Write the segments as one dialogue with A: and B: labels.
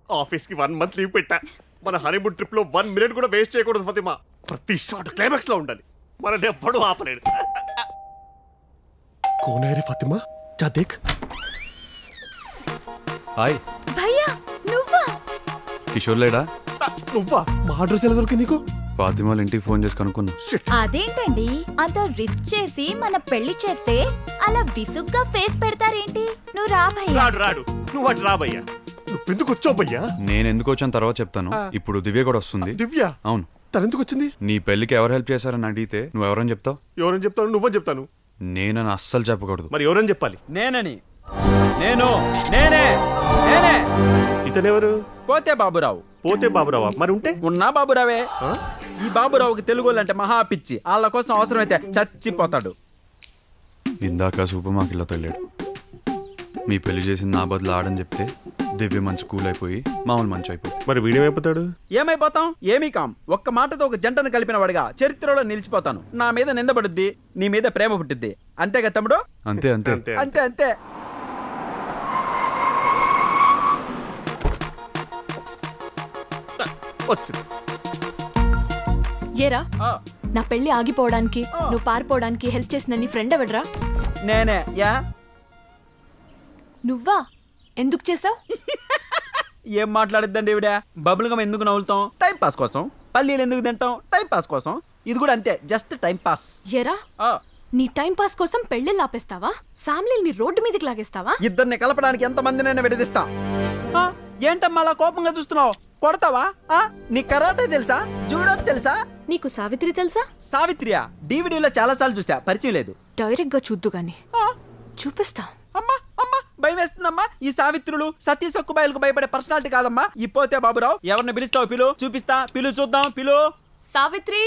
A: Office కి one month leave పెట్టా మన హనీమూన్ ట్రిప్ లో వన్ మినిట్ కూడా వేస్ట్ చేయకూడదు ఫతిమా ప్రతి షాట్ క్లైమాక్స్ లో ఉండాలి మన ఎప్పుడు ఆపలేడు కోనేరి ఫతిమా క్యా దేఖ్
B: హాయ్
C: భయ్యా నువ్వా
B: కిషోర్ లేడా
A: ఆ, నువ్వా మా అడ్రస్ ఎలా దొరికింది నీకు
B: ఫాతిమాల ఇంటికి ఫోన్ చేసి కనుక్కున్నా
C: అదేంటండి అంత రిస్క్ చేసి మన పెళ్లి చేస్తే అలా విసుగ్గా ఫేస్ పెడతారేంటి నువ్వు రా భయ్యా
A: రాడు రాడు నువ్వు అటు రా భయ్యా నువ్వెందుకు వచ్చావు భయ్యా
B: నేను ఎందుకు వచ్చాను తర్వాత చెప్తాను ఇప్పుడు దివ్య కూడా వస్తుంది
A: దివ్య
B: అవును
A: తను ఎందుకు వచ్చింది
B: నీ పెళ్లికి ఎవరు హెల్ప్ చేశారని అడిగితే నువ్వు ఎవరని చెప్తావు
A: ఎవరని చెప్తాను నువ్వని చెప్తాను
B: నేనని అస్సలు చెప్పకూడదు
A: మరి ఎవరని చెప్పాలి
D: నేనని నేను నేనే నేనే
A: ఇతనెవరు
D: పోతే బాబురావు
A: పోతే బాబురావా మరి ఉంటే
D: ఉన్నా బాబురావే
A: ఆ?
D: ఈ బాబురావుకి తెలుగు అంటే మహా పిచ్చి వాళ్ళ కోసం అవసరమైతే చచ్చిపోతాడు
B: ఇందాక సూపర్ మార్కెట్లో వెళ్ళాడు మీ పెళ్లి చేసింది నా బదులు ఆడని చెప్తే దివ్య మంచి కూల్ అయిపోయి మామూలు మంచి అయిపోయి
A: మరి వీడేమైపోతాడు
D: ఏమైపోతాం ఏమీ కాం ఒక్క మాటతో ఒక జంటను కలిపిన వాడిగా చరిత్రలో నిలిచిపోతాను నా మీద నిందపడుద్ది నీ మీద ప్రేమ పుట్టిద్ది అంతేగా తమ్ముడు
B: అంతే అంతే
A: అంతే
D: అంతే అంతే
A: వచ్చింది
E: ఏరా
D: ఆ,
E: నా పెళ్లి ఆగిపోవడానికి నువ్వు పారిపోవడానికి హెల్ప్ చేసిన నీ ఫ్రెండ్ ఎవడ్రా
D: నేనే యా
E: నువ్వా ఎందుకు చేసావు
D: ఏం మాట్లాడిద్దండి ఈవిడ బబుల్ గమ్ ఎందుకు నవ్వులుతాం టైం పాస్ కోసం పల్లీలు ఎందుకు తింటాం టైం పాస్ కోసం ఇది కూడా అంతే జస్ట్ టైం పాస్
E: ఏరా
D: ఆ,
E: నీ టైం పాస్ కోసం పెళ్లిళ్ళు ఆపేస్తావా ఫ్యామిలీని రోడ్డు మీదకి లాగేస్తావా
D: ఇద్దరిని కలపడానికి ఎంత మందినైనా విడదీస్తా ఆ, ఏంటమ్మా అలా కోపంగా చూస్తున్నావు కొడతావా ఆ, నీ కరాటే తెలుసా జూడో తెలుసా
E: నీకు సావిత్రి తెలుసా
D: సావిత్రియా డివిడీలో చాలా సార్లు చూసా పరిచయం లేదు
E: డైరెక్ట్ గా చూద్దు గాని
D: ఆ,
E: చూపిస్తా
D: అమ్మా అమ్మా భయం వేస్తుందమ్మా ఈ సావిత్రులు సతీ సక్కుబాయిలకు భయపడే పర్సనాలిటీ కాదమ్మా ఈ పోతే బాబురావు ఎవరిని పిలుస్తావు పిలు చూపిస్తా పిలు చూద్దాం పిలు
E: సావిత్రి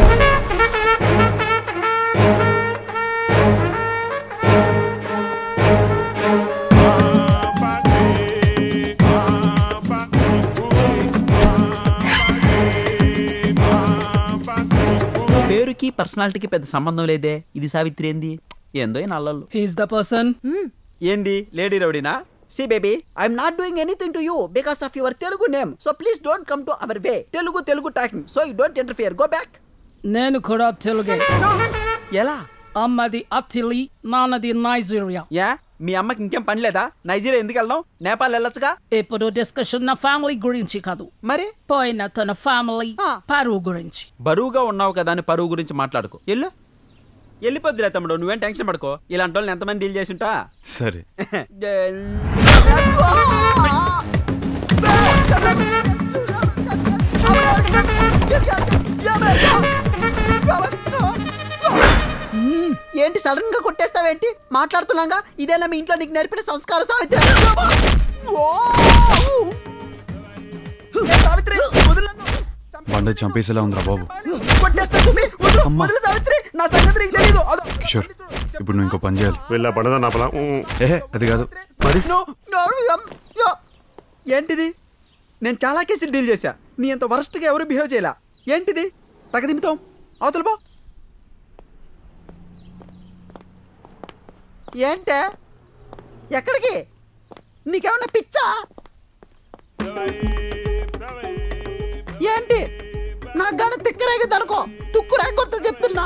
D: పేరుకి పర్సనాలిటీకి పెద్ద సంబంధం లేదే ఇది సావిత్రి ఏంది ఏందో ఈ నల్లలు
F: He's the person.
D: ఏంది లేడీ రౌడీనా see baby I'm not doing anything to you because of your Telugu name so please don't come to our way Telugu Telugu talking so you don't interfere go back
F: నేను కూడా తెలుగే
D: ఎలా
F: అమ్మది అతిలి నాన్నది నైజీరియా
D: యా మీ అమ్మకి ఇంకేం పని లేదా నైజీరియా ఎందుకు వెళ్దాం నేపాల్ వెళ్ళొచ్చుగా
F: ఇప్పుడు డిస్కషన్ నా ఫ్యామిలీ గురించి కాదు
D: మరి
F: పోయిన తన ఫ్యామిలీ
D: ఆ.
F: పరువు గురించి
D: బరువుగా ఉన్నావు కదా అని పరువు గురించి మాట్లాడుకో ఎల్లు వెళ్ళిపోద్దులే తమ్ముడు నువ్వేం టెన్షన్ పడుకో ఇలాంటి వాళ్ళని ఎంతమంది డీల్ చేసి ఉంటా
B: సరే
D: ఏంటి సడన్ గా కొట్టేస్తావేంటి మాట్లాడుతున్నాగా ఇదేనా మీ ఇంట్లో నీకు నేర్పిన సంస్కార సావిత్రి ఓ! ఏ సావిత్రి వదిలు నన్ను.
B: బండ చంపేసేలా ఉందిరా బాబు
D: కొట్టేస్తా సుమి. వదిలు,
B: అమ్మా.
D: వదిలు సావిత్రి నా సంగతి నీకు తెలీదు అదో.
B: కిషోర్ ఇప్పుడు నువ్వు ఇంకో పని చేయాలి
A: వెళ్ళా పడదా నా పలా
B: ఏహే అది కాదు
A: మరి
D: నో, నో, యమ్, యో. ఏంటిది నేను చాలా కేసులు డీల్ చేశా నీ అంత వరస్ట్గా ఎవరు బిహేవ్ చేయలా ఏంటిది తగదింపుతాం అవతల పో ఏంటే ఎక్కడికి నీకేమన్నా పిచ్చా ఏంటి నాకు గానీ తిక్కరేగి తనుకో తుక్కు రేగొడతా చెప్తున్నా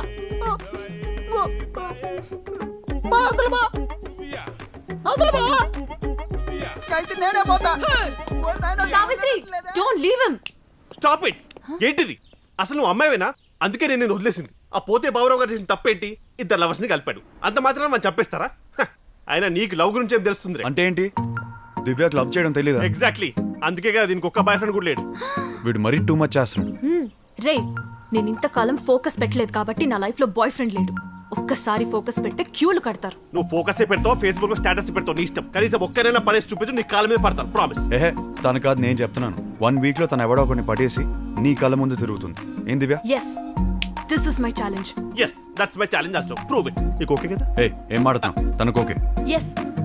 D: బా, అవతల బా. అవతల బా. అయితే నేనే పోతా ఓ నాయనా,
E: Savitri don't leave him
A: stop it ఏంటిది అసలు నువ్వు అమ్మాయివేనా అందుకే నేను నిన్ను వదిలేసింది ఆ పోతే బాబురావు గారు చేసిన తప్పేంటి ఇద్దరు లవర్స్ ని కలిపాడు అంత మాత్రం మనం చెప్పేస్తారా హ, అయినా నీకు లవ్ గురించి ఏం తెలుస్తుంది
B: అంటే ఏంటి దివ్యకు లవ్ చేయడం తెలీదా
A: ఎగ్జాక్ట్లీ అందుకే కదా దీనికి ఒక్క బాయ్ ఫ్రెండ్ కూడా లేడు
B: వీడు మరీ టూ మచ్ చేస్తున్నాడు
E: రే నేను ఇంతకాలం ఫోకస్ పెట్టలేదు కాబట్టి నా లైఫ్ లో బాయ్ ఫ్రెండ్ లేడు ఒక్కసారి ఫోకస్ పెడితే క్యూలు కడతారు
A: నువ్వు ఫోకస్ పెడతావు ఫేస్బుక్ లో స్టేటస్ పెడతావు నీ ఇష్టం కనీసం ఒక్కరైనా పడేసి చూపించు నీ కాళ్ళ మీద పడతాను ప్రామిస్
B: ఏహే తను కాదు నేను చెప్తున్నాను వన్ వీక్ లో తను ఎవడో ఒకరిని పడేసి నీ కళ్ళ ముందు తిరుగుతుంది ఏం Divya
E: yes this is my challenge
A: yes that's my challenge also prove it నీకు ఓకే కదా
B: ఏ ఏం మాడుతున్నావు తనకు ఓకే
E: ఎస్